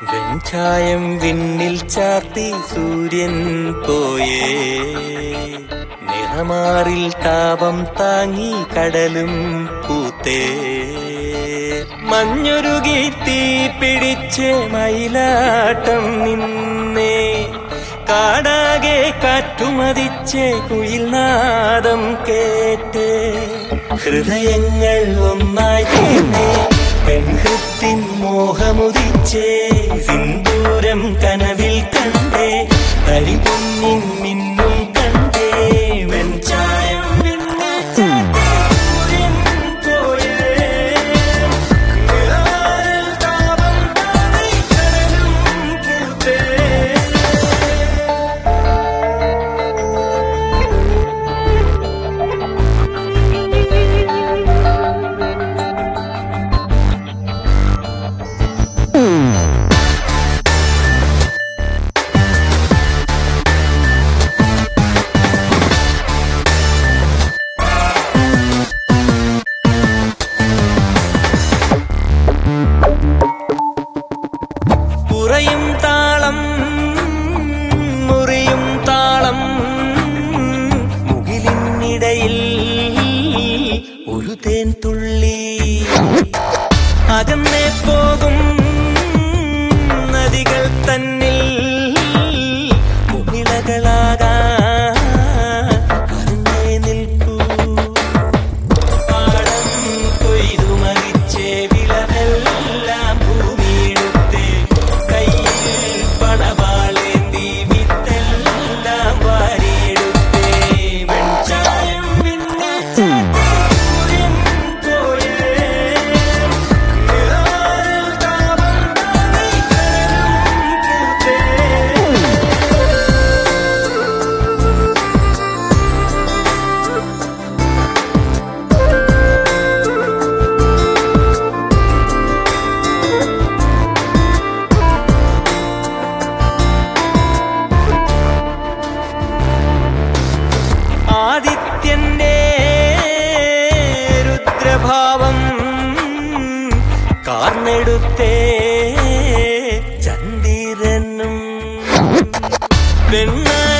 വെഞ്ചായം വിണ്ണിൽ ചാർത്തി സൂര്യൻ പോയേ നിറമാറിൽ താപം താങ്ങി കടലും പൂത്തേ മഞ്ഞുരുകി തീ പിടിച്ച് മയിലാട്ടം നിന്നേ കാടാകെ കാറ്റുമതിച്ച് കുയിൽനാദം കേട്ട് ഹൃദയങ്ങൾ ഒന്നായി തീർന്നേ പെൺഹൃത്തിൻ മോഹമുദിച്ചേ സിന്ദൂരം കനവിൽ കണ്ടേ തരിപൊന്നിൻ മിന്നും കണ്ടേ വെഞ്ചായം വിണ്ണിൽ ചാർത്തി സൂര്യൻ പോയേ. നിഴലാറിൽ താപം താങ്ങി കടലും പൂത്തേ. പുറയും താളം മുറിയും താളം മുകിലിനിടയിൽ ഒരു തേൻ തുള്ളി അകന്നേ പോകും നദികൾ തന്നിൽ മുകിലകളാകാ നിൽപ്പൂ പാടം കൊയ്തു മരിച്ചേ വിളവെല്ലാം ഭൂമിയെടുത്തേ കയ്യിൽ പണവാളേന്തി വിത്തെല്ലാം വാരിയെടുത്തേ വെഞ്ചായം വിണ്ണിൽ ചാർത്തി സൂര്യൻ പോയേ. നിഴലാറിൽ താപം താങ്ങി കടലും പൂത്തേ. ആദിത്യന്റെ രുദ്രഭാവം കാർന്നെടുത്തേ ചന്ദ്രനും വെണ്ണ